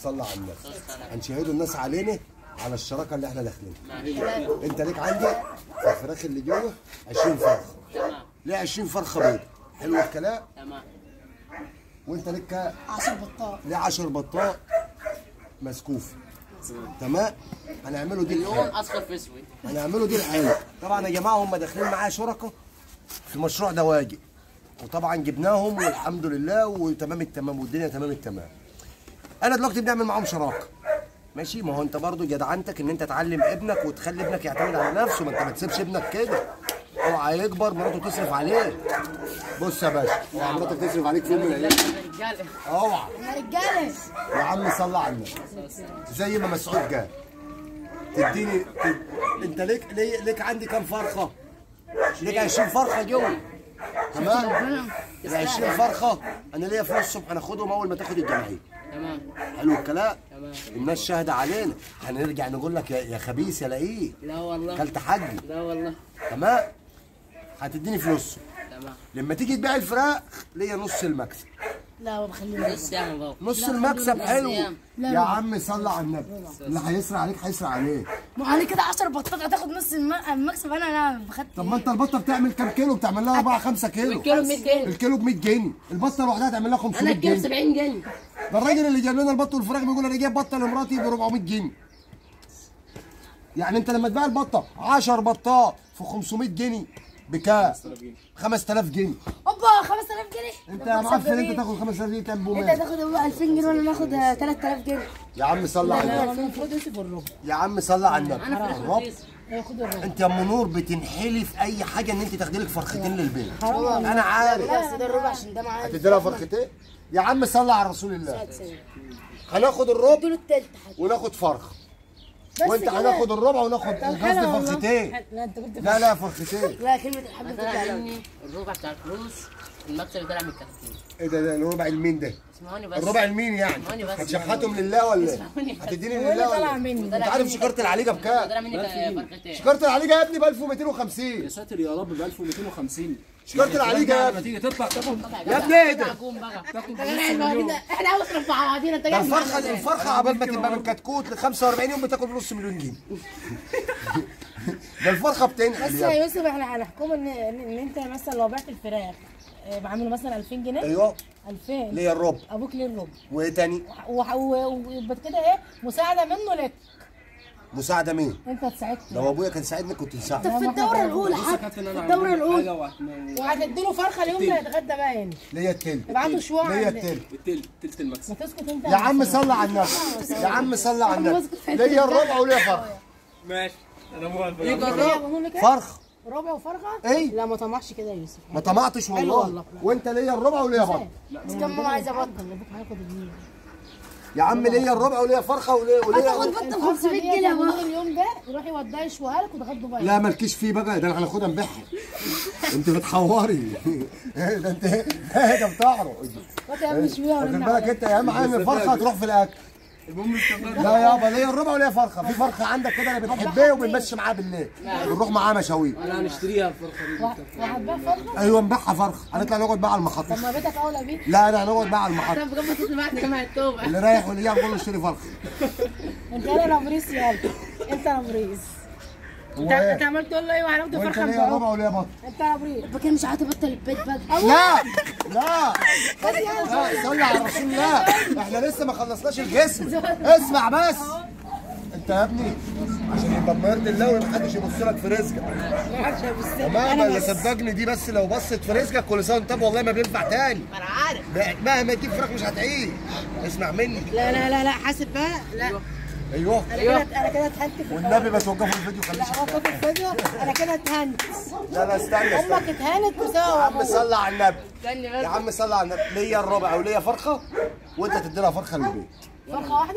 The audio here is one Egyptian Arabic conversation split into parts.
صلى على النبي هنشهدوا الناس علينا على الشراكه اللي احنا داخلين انت ليك عندي في الفراخ اللي جوه 20 فرخه تمام ليه 20 فرخه بيض حلو الكلام تمام وانت ليك 10 بطاط ليه 10 بطاط مسكوف تمام هنعمله دي لون الحلو اصفر في اسود هنعمله دي الحلو طبعا يا جماعه هم داخلين معايا شركاء في مشروع دواجن وطبعا جبناهم والحمد لله وتمام التمام والدنيا تمام التمام انا دلوقتي بنعمل معاهم شراكه ماشي ما هو انت برضو جدعنتك ان انت تعلم ابنك وتخلي ابنك يعتمد على نفسه ما انت ما تسيبش ابنك كده اوعى يكبر مراته تصرف عليه بص يا باشا اوعى مراتك تصرف عليك في يوم من الايام رجاله اوعى يا رجاله يا عم صلى على النبي زي ما مسعود قال تديني تد... انت ليك لي- ليك عندي كام فرخه؟ ليك 20 فرخه جوه تمام؟ ال 20 فرخه انا ليا فلوس الصبح هناخدهم اول ما تاخد الجمعيه تمام حلو الكلام؟ تمام الناس شاهده علينا هنرجع نقول لك يا, يا خبيث يا لئيم لا والله كلت حجي لا والله تمام؟ هتديني فلوسه تمام لما تيجي تبيع الفراخ ليا نص المكسب لا ما بخليني بس يا بابا نص المكسب حلو لا، يا لا. عم صلى على النبي اللي هيسرع عليك هيسرع عليه ما هو انا كده 10 بطاط هتاخد نص الم- المكسب انا انا بخدت طب ما انت البطه بتعمل كام كيلو بتعمل لها 4 5 كيلو كيلو 100 جنيه الكيلو ب 100 جنيه البطه لوحدها تعمل لها انا 500 الكيلو جنيه 70 جنيه ده الراجل اللي جاب لنا البط والفراخ بيقول انا جايب بطه لمراتي ب 400 جنيه يعني انت لما تبيع البطه 10 بطات في 500 جنيه بكام 5000 جنيه اوبا 5000 جنيه انت يا معفن انت تاخد 5000 جنيه كام انت بومات هتاخد 2000 جنيه وانا ناخد 3000 جنيه يا عم صلى على النبي المفروض يوسف الربع يا عم صلى على النبي انا فراخ الرب رخيص هياخد الربع انت يا ام نور بتنحلي في اي حاجه ان انت تاخدي لك فرختين للبيت حرام والله. انا عارف لا بس ده الربع عشان ده معايا هتدي لها فرختين يا عم صلى على رسول الله هناخد الربع اديله التالت حاجه وناخد فرخ بس وانت كده. هناخد الربع وناخد طب قصدي حلو والله. فرختين لا انت كنت لا لا فرختين لا كلمه الحب انا بتطلع طلع لك. مني الربع بتاع الفلوس المكسب طلع من الكتكوت ايه ده ده الربع المين ده؟ اسمعوني بس الربع المين يعني؟ اسمعوني بس. هتشحتهم لله ولا ايه؟ اسمعوني بس. هتديني هو اللي لله ولا طلع ايه؟ مني انت عارف شكاره العليقه بكام؟ طلع مني فرختين شكاره العليقه يا ابني ب 1250 يا ساتر يا رب ب 1250 شكاره العليقه يا لما ابني تيجي تطلع تاخد يا ابني ايه ده؟ هكون بقى تاخد احنا كده احنا عاوز نرفع بعضينا انت ده جاي الفرخه الفرخه عبال ما تبقى من كتكوت ل 45 يوم بتاكل نص مليون جنيه ده الفرخه بتنقل بس يا يا ابني. يوسف احنا هنحكم ان ان إن انت مثلا لو بعت الفراخ آه، بعمله مثلا 2000 جنيه ايوه 2000 ليا الربع ابوك ليه الربع وايه تاني؟ وح- و- ويبقى كده ايه مساعده منه لك مساعده مين؟ انت تساعدني لو ابويا كان ساعدني كنت مساعده في الدوره الاولى لسه حتى كانت ان في انا الدوره عامل الاولى حاجه وهت- وهتديله فرخه اليوم اللي هيتغدى بقى هنا ليا التل ابعتوا شويه ليا عن- التل التلت تلت المكسب ما تسكت انت يا عم صل على النبي يا عم صل على النبي ليا الربع وليا فرخ ماشي انا موافق ليه بقول لك ايه فرخ ربع وفرخه ايه؟ لا ما طمعش كده يا يوسف ما طمعتش حلو والله والله. وانت ليا الربع وليا فرخ بس كان ماما عايزه بطل ابوك هياخد المية يا عم ليا الربع وليا فرخه وليا وليا بطل 500 جنيه يا بابا اليوم ده يروح يوديها يشويها لك وتاخدوا بقى لا مالكيش فيه بقى ده انا هناخدها نبيعها انت بتحوري إيه ده انت ايه ده بتعرف وقت يا ابني شويه واخد ورن بالك عليك. انت اهم حاجه ان الفرخه هتروح في الاكل المهم اشتغلنا لا يابا ليا الربع وليا فرخه في فرخه عندك كده انا بنحبها وبنمشي معاها بالليل بنروح معاها مشاوير انا هنشتريها الفرخه دي وهتبيع فرخه ايوه نبيعها فرخه هنطلع نقعد بقى على المحطه طب ما بيتك اولى بيه لا انا هنقعد بقى على المحطه طب قبل تطلع بعد كمان التوبه اللي رايح واللي جاي نقول له اشتري فرخه انت انا نبريس يلا انت نبريس انت انت عمال تقول له ايوه هناخد وانت فرخه ليا نبيعها الربع وليا بطل انت نبريس يبقى كده مش هتبطل البيت بقى لا لا لا صلي على رسول الله احنا لسه ما خلصناش الجسم اسمع بس انت يا ابني عشان يبقى بمرض الله ومحدش يبص لك في رزقك تمام اللي صدقني دي بس لو بصت في رزقك كل سنه وانت طيب والله ما بينفع تاني انا عارف مهما تجيب فراخ مش هتعيش اسمع مني لا لا لا لا حاسب بقى لا ايوه انا كده انا كده اتهنت في والنبي ما توقفوا الفيديو خليك لا وقف الفيديو انا كده اتهنت لا لا استنى استنى امك اتهنت يا بسبب عم ابوك صلي على النبي استني يا بس عم صلي على النبي ليا الربع وليا فرخه وانت تدي لها فرخه للبيت فرخه واحده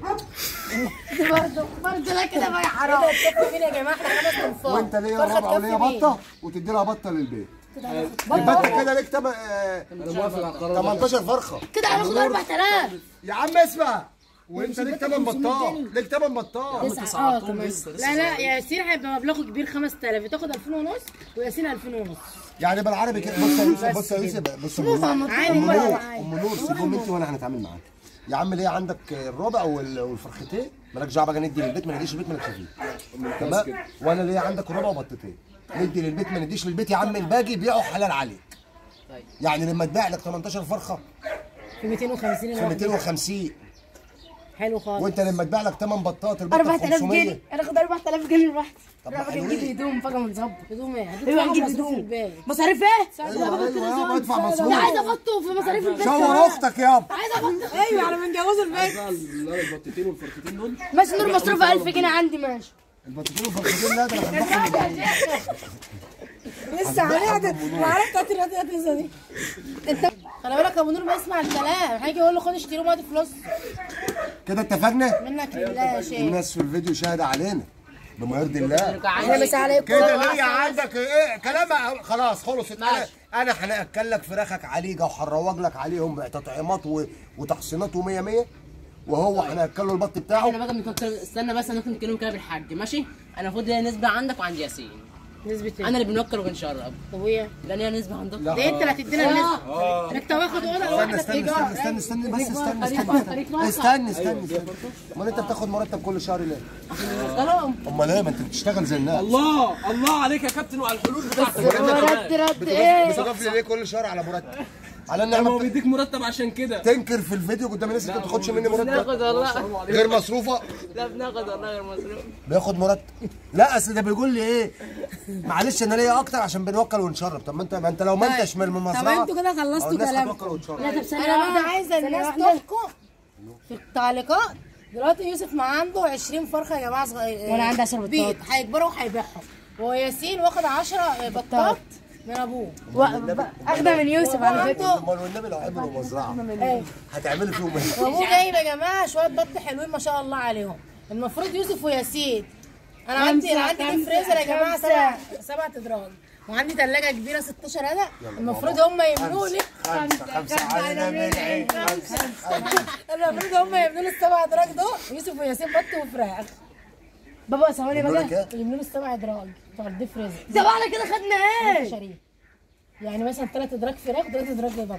دي برضه برضه لا كده بقى حرام كده مين يا جماعه احنا خمس تنفار وانت ليا فرخة الربع وليا تكفي مين؟ بطه وتدي لها بطه للبيت بطة يبقى واحدة. انت كده ليك تم... آه، انا موافق على القرار ده 18 فرخه كده هناخد 4000 يا عم اسمع وانت ليك 8 بطال ليك 8 بطال تسعة اه كمان لا لا يا ياسين هيبقى مبلغه كبير 5000 تاخد 2000 ونص وياسين 2000 ونص يعني بالعربي كده بص يا يوسف بص يا يوسف بص يا ام نور عادي ام بقى نور عادي. ام نور سيبهم انت وانا هنتعامل معاك يا عم ليه عندك الربع وال- والفرختين مالكش دعوه بقى ندي للبيت ما نديش للبيت مالكش فيه تمام وانا ليه عندك الربع وبطتين ندي للبيت ما نديش للبيت يا عم الباقي بيعه حلال عليك طيب يعني لما تبيع لك 18 فرخه في 250 في الواحد. 250 حلو خالص وانت لما تبيع لك 8 بطات البطه ب 4000 500 جنيه انا اخد 4000 جنيه لوحدي طب راح ما نجيب حلوين. هدوم فجاه بنظبط هدوم ايه ايوه هدوم هنجيب مصروف هدوم البيت مصاريف ايه؟ ايوه ايوه يابا ادفع انا مصروف عايزه احطه في مصاريف البيت شاور كمان. اختك يابا عايزه احطه ايوه على ما نجوز البيت بقى البطتين والفرختين دول ماشي نور مصروف 1000 جنيه عندي ماشي البطتين والفرختين لا ده انا هنضخم لسه هنعدل وعارف بتاعت الرياضيات لسه دي انت خلي بالك يا ابو نور بيسمع الكلام هيجي يقول له خد اشتري وادي فلوس كده اتفقنا منك لله يا شيخ الناس في الفيديو شاهد علينا بما يرضي الله اهلا مسا عليكم كده ليه عندك ايه كلام خلاص خلص انا ماشي. انا هناكل لك فراخك عليجه وهنروج لك عليهم تطعيمات و- وتحصينات و100 100 وهو هناكل له البط بتاعه احنا بقى بنفكر استنى بس انا ممكن نتكلم كده بالحاج ماشي انا المفروض ليا نسبه عندك وعند ياسين نسبة ايه؟ انا اللي بنوكل وبنشرب طب ويا ده ليا نسبه عندك لا. ده انت اللي هتدينا النسبة انت واخد ولا استنى واحدة استنى ايجار استنى استنى استنى بس استنى خليك استنى خليك استنى استنى استنى استنى امال انت بتاخد مرتب كل شهر ليه؟ نوكلهم امال ايه ما انت بتشتغل زي الناس الله الله عليك يا كابتن وعلى الحلول بتاعتك رد رد ايه بتضاف لي ليه كل شهر على مرتب؟ على ما هو النعمه بيديك مرتب عشان كده تنكر في الفيديو قدام الناس انت ما بتاخدش مني مرتب بناخد والله غير مصروفه لا بناخد والله غير مصروف بياخد مرتب لا اصل ده بيقول لي ايه معلش انا ليا اكتر عشان بنوكل ونشرب طب ما انت ما انت لو ما انتش من المزرعه طب انتوا كده خلصتوا الناس كلام هتوكل وتشرب لا طب ثانية انا بقى عايزة الناس تحكم في التعليقات دلوقتي يوسف ما عنده 20 فرخة يا جماعة صغير وأنا عندي 10 بطات. بيض هيكبروا وهيبيعهم وياسين واخد 10 بطات من ابوه اخده من يوسف على فكره امال والنبي لو عملوا مزرعه ايه هتعملوا فيهم ايه؟ وابوه جايب يا جماعه شويه بط حلوين ما شاء الله عليهم المفروض يوسف وياسين انا عندي انا عندي ديب فريزر يا جماعه سبع سبع ادراج وعندي ثلاجه كبيره 16 هذا المفروض هم يملوا لي خمسه خمسه علينا من العين خمسه المفروض هم يملوا لي السبع ادراج دول يوسف وياسين بط وفراخ بابا ثواني بقول لك بقى ايه؟ يملوا لي السبع ادراج بتوع الديب فريزر طب احنا كده خدنا ايه؟ شريف يعني مثلا ثلاث ادراج فراخ وثلاث ادراج بط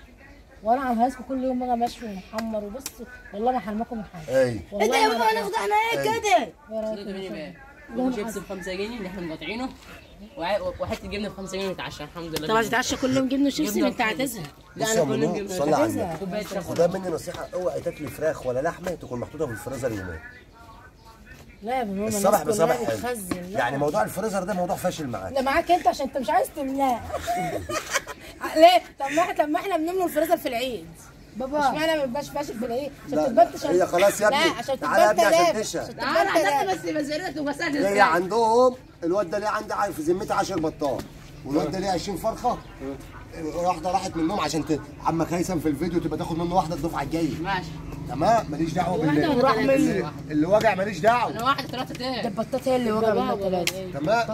وانا عم هاسكو كل يوم بقى مشوي ومحمر وبص والله ما حرمكم من حاجه اي انت والله يا ما بابا هناخد احنا ايه كده؟ إيه رأيك؟ ده مني بقى لهم شيبس ب 5 جنيه اللي احنا مقاطعينه وع- وحته جبنه ب 5 جنيه نتعشى الحمد لله طب هتتعشى كل يوم جبنه شيبسي جبنة انت هتزهق لا بص يا انا كل يوم منور جبنه صلي على هتزهق. النبي كوبايه شاي وده مني نصيحه اوعي تاكلي فراخ ولا لحمه تكون محطوطه في الفريزر يومين لا يا بابا الصبح بصبح حلو بتخزن لا. يعني موضوع الفريزر ده موضوع فاشل معاك ده معاك انت عشان انت مش عايز تملاه ليه؟ طب ما طب ما احنا بنملوا الفريزر في العيد بابا اشمعنى ما بيبقاش فاشل في العيد؟ عشان لا، تتبنت عشان هي خلاص يا ابني. لا عشان تعالى يا تتبنت ابني عشان لاب. تشهد. عشان تعالى تتبنت عشان لاب. بس بزرتك وبسهل هي عندهم الواد ده ليه عندي عارف في ذمتي 10 بطال والواد ده ليه 20 فرخه واحده راحت منهم عشان ت... عمك هيثم في الفيديو تبقى تاخد منه واحده الدفعه الجايه ماشي تمام ماليش دعوه واحدة باللي ولا ثلاثة؟ اللي, اللي وجع ماليش دعوه انا واحد ثلاثة ده تاني البطاط هي اللي وجع منها ثلاثة تمام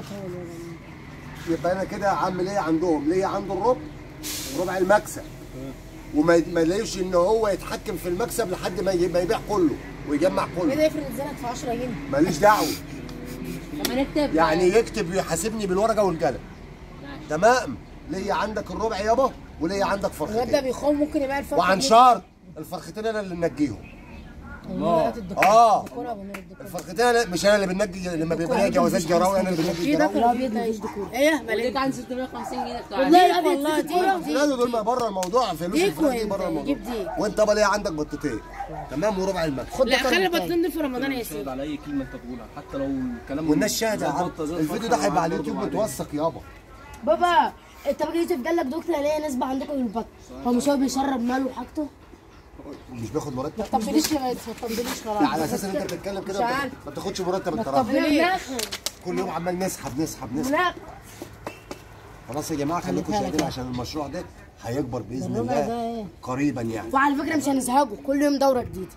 يبقى انا كده عامل ايه عندهم ليه عنده الربع ربع المكسب وما ما يلاقيش ان هو يتحكم في المكسب لحد ما ي- ما يبيع كله ويجمع ايه كله ده يفرق اتزنق في 10 جنيه ماليش دعوه لما نكتب يعني يكتب يحاسبني بالورقه والقلم ماشي. تمام ليا عندك الربع يابا وليا عندك الواد ده فرختين بيخون ممكن يبيع الفرخة وعن دي. شرط الفرختين انا اللي ننجيهم الله الدكتور اه الدكتور ابو نور الدكتور الفرختين أنا مش انا اللي بنجي لما بيبقى ليا جوازات جراوي انا اللي بنجي في ده الجراوي في البيت دكتور ايه وديك مالك عن 650 جنيه بتوع والله علي. لا والله دي دي لا دول ما بره الموضوع فلوس ديك الفلوس دي وانت بره الموضوع جيب ديك. وانت بقى ليه عندك بطتين تمام وربع المكسب خد لا، ده خلي خلي البطين البطين دول في رمضان يا شاهد سيدي على اي كلمه انت تقولها حتى لو الكلام والناس شاهده يا زي عم البطة، زي الفيديو الفرخة ده هيبقى على معاك اليوتيوب برضه معاك. متوثق يابا بابا انت بقى يوسف قال لك دكتور ليه نسبة عندكم في البط هو مش هو بيشرب ماله وحاجته؟ مش بياخد مرتب ما تطبليش يا بنت ما تطبليش لا، خلاص على اساس ان انت بتتكلم كده مش ما عارف. ما بتاخدش مرتب ما انت راجل تطبليش كل يوم عمال نسحب نسحب نسحب لا خلاص يا جماعه خليكم خليها شاهدين لك. عشان المشروع ده هيكبر باذن الربع ده الله ايه؟ قريبا يعني وعلى فكرة مش هنزهقه كل يوم دورة جديدة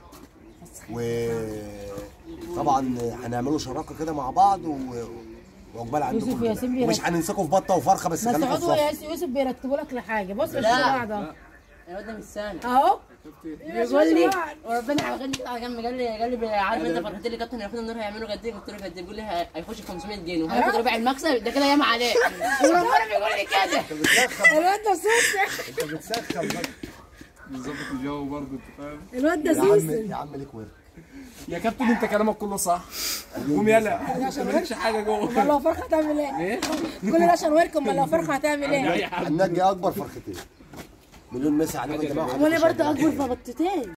وطبعا هنعملوا شراكه كده مع بعض و... وعقبال عندكم يوسف كده. ياسين بيرتب. مش هننساكم في بطه وفرخه بس بس خليكم في عضو الصف يا يوسف بيرتبوا لك لحاجه بص لا. الشراع ده الواد ده مش سامع اهو بيقول لي وربنا عمل لي على جنب قال لي قال لي عارف انت فرحت لي كابتن هياخد النور هيعملوا قد ايه قلت له قد ايه بيقول لي هي- هيخش 500 جنيه وهياخد ربع المكسب ده كده ياما عليه وربنا بيقول لي كده انت بتسخن الواد ده صوص انت بتسخن بقى بنظبط الجو برضه انت فاهم الواد ده يا عم سيسي يا عم ليك ورك يا كابتن انت كلامك كله صح قوم يلا ما مالكش حاجه امال جوه لو فرخه هتعمل ايه؟ ايه كل ده عشان ورك امال لو فرخه هتعمل ايه؟ اي حاجه النجي اكبر فرختين مليون مسا عليكم يا جماعه وانا برضه اكبر فبطتين